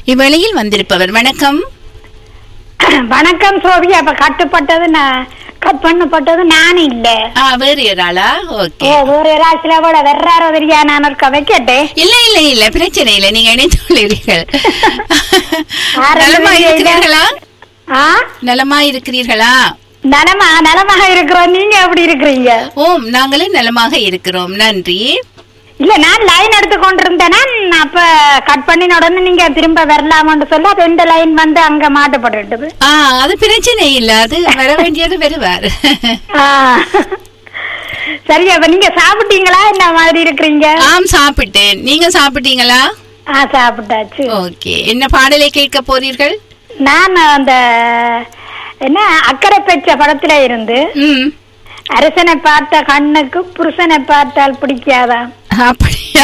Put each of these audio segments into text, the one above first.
இவ்வழியில் வந்திருப்பவர் வணக்கம் வணக்கம் சோபி அப்ப கட்டுப்பட்டது நான் கட் பண்ணப்பட்டது நான் இல்ல ஆ வேறு ஒரு ஆளா ஓகே ஓ வேற ராசில கூட வெர்றாரோ தெரியா நான் ஒரு கதை கேட்டேன் இல்ல இல்ல இல்ல பிரச்சனை இல்ல நீங்க இணைத்துள்ளீர்கள் ஆரம்ப நலமா வேலையில- இருக்கிறீர்களா ஆ நலமா இருக்கிறீர்களா நலமா நலமாக இருக்கிறோம் நீங்க எப்படி இருக்கிறீங்க ஓம் நாங்களும் நலமாக இருக்கிறோம் நன்றி இல்ல நான் லைன் எடுத்து கொண்டிருந்தேன்னா அப்ப கட் பண்ணின உடனே நீங்க திரும்ப வரலாமான்னு சொல்ல அது இந்த லைன் வந்து அங்க மாட்டப்பட்டுது ஆ அது பிரச்சனை இல்ல அது வர வேண்டியது வருவார் ஆ. சரி அப்ப நீங்க சாப்பிட்டீங்களா என்ன மாதிரி இருக்கிறீங்க ஆம் சாப்பிட்டேன் நீங்க சாப்பிட்டீங்களா ஆ சாப்பிட்டாச்சு ஓகே என்ன பாடலை கேட்க போறீர்கள் நான் அந்த என்ன அக்கறை பெற்ற படத்துல இருந்து ம் அரசனை பார்த்த கண்ணுக்கு புருஷனை பார்த்தால் பிடிக்காதா அப்படியா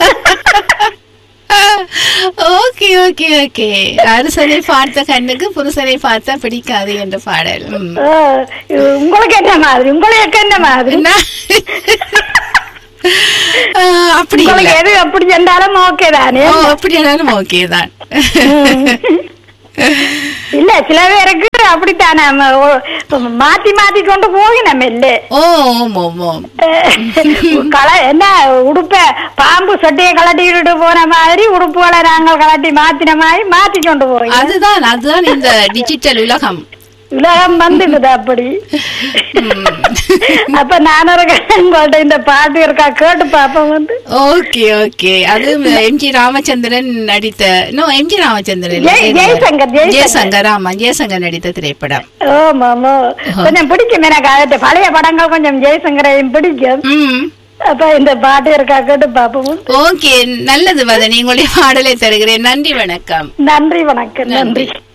ஓகே ஓகே ஓகே அரசனை பார்த்த கண்ணுக்கு புருஷனை பார்த்தா பிடிக்காது என்ற பாடல் ம். ஓ, உங்களுக்கு என்ன மாதிரி உங்களுக்கு என்ன மாதிரி என்ன? ஆ, அப்படி இல்ல உங்களுக்கு எது அப்படி சென்றாலும் ஓகே தானே ஓ அப்படியானாலும் ஓகே தான் இல்ல சில பேருக்கு அப்படித்தானே நம்ம ஓ- மாத்தி மாத்தி கொண்டு போய் நம்ம இல்ல ஓ ஓம் ஓம் ஓம் கள என்ன உடுப்ப பாம்பு சொட்டையை கலட்டி விட்டுட்டு போன மாதிரி உடுப்புகளை நாங்கள் கலட்டி மாத்தின மாதிரி மாத்தி கொண்டு போறோம் அதுதான் அதுதான் இந்த டிஜிட்டல் உலகம் உலகம் வந்துடுது அப்படி அப்ப நானும் இருக்கேன் உங்கள்ட்ட இந்த பாட்டு இருக்கா கேட்டு பாப்போம் வந்து ஓகே ஓகே அது எம்ஜி ராமச்சந்திரன் நடித்த நோ எம்ஜி ராமச்சந்திரன் ஜெய்- ஜெய்சங்கர், ஜெய்சங்கர். ஜெயசங்கர் ஆமா ஜெயசங்கர் நடித்த திரைப்படம் ஓ மாமோ கொஞ்சம் பிடிக்கும் எனக்கு அது பழைய படங்கள் கொஞ்சம் ஜெயசங்கரையும் பிடிக்கும் ம் அப்ப இந்த பாட்டு இருக்கா கேட்டு பாப்போம் ஓகே நல்லது வதனி உங்களுடைய பாடலை தருகிறேன் நன்றி வணக்கம் நன்றி வணக்கம் நன்றி